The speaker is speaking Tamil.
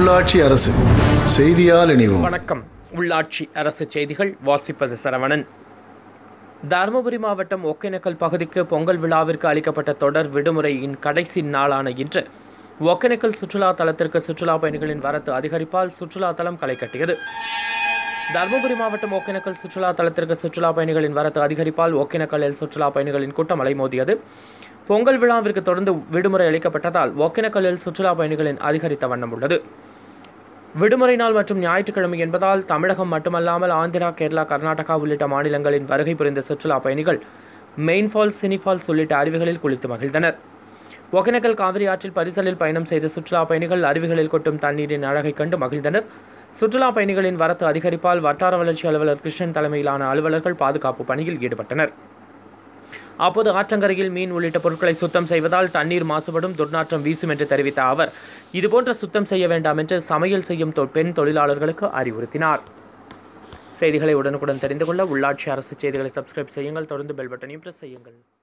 உள்ளாட்சி அரசு செய்தியால் இணைவோம் வணக்கம் உள்ளாட்சி அரசு செய்திகள் வாசிப்பது சரவணன் தருமபுரி மாவட்டம் ஒகேனக்கல் பகுதிக்கு பொங்கல் விழாவிற்கு அளிக்கப்பட்ட தொடர் விடுமுறையின் கடைசி நாளான இன்று ஒகேனக்கல் சுற்றுலா தலத்திற்கு சுற்றுலா பயணிகளின் வரத்து அதிகரிப்பால் சுற்றுலா தலம் களை கட்டியது தருமபுரி மாவட்டம் ஒகேனக்கல் சுற்றுலா தலத்திற்கு சுற்றுலா பயணிகளின் வரத்து அதிகரிப்பால் ஒகேனக்கல்லில் சுற்றுலா பயணிகளின் கூட்டம் அலைமோதியது பொங்கல் விழாவிற்கு தொடர்ந்து விடுமுறை அளிக்கப்பட்டதால் ஒகேனக்கல்லில் சுற்றுலா பயணிகளின் அதிகரித்த வண்ணம் உள்ளது விடுமுறை நாள் மற்றும் ஞாயிற்றுக்கிழமை என்பதால் தமிழகம் மட்டுமல்லாமல் ஆந்திரா கேரளா கர்நாடகா உள்ளிட்ட மாநிலங்களின் வருகை புரிந்த சுற்றுலா பயணிகள் மெயின் ஃபால்ஸ் சினி ஃபால்ஸ் உள்ளிட்ட அருவிகளில் குளித்து மகிழ்ந்தனர் ஒகேனக்கல் காவிரி ஆற்றில் பரிசலில் பயணம் செய்த சுற்றுலா பயணிகள் அருவிகளில் கொட்டும் தண்ணீரின் அழகைக் கண்டு மகிழ்ந்தனர் சுற்றுலா பயணிகளின் வரத்து அதிகரிப்பால் வட்டார வளர்ச்சி அலுவலர் கிருஷ்ணன் தலைமையிலான அலுவலர்கள் பாதுகாப்பு பணியில் ஈடுபட்டனர் அப்போது ஆற்றங்கரையில் மீன் உள்ளிட்ட பொருட்களை சுத்தம் செய்வதால் தண்ணீர் மாசுபடும் துர்நாற்றம் வீசும் என்று தெரிவித்த அவர் இதுபோன்ற சுத்தம் செய்ய வேண்டாம் என்று சமையல் செய்யும் தொ- பெண் தொழிலாளர்களுக்கு அறிவுறுத்தினார் செய்திகளை உடனுக்குடன் தெரிந்து கொள்ள உள்ளாட்சி அரசு செய்திகளை சப்ஸ்கிரைப் செய்யுங்கள் தொடர்ந்து பெல் பட்டனையும் பிரஸ் செய்யுங்கள்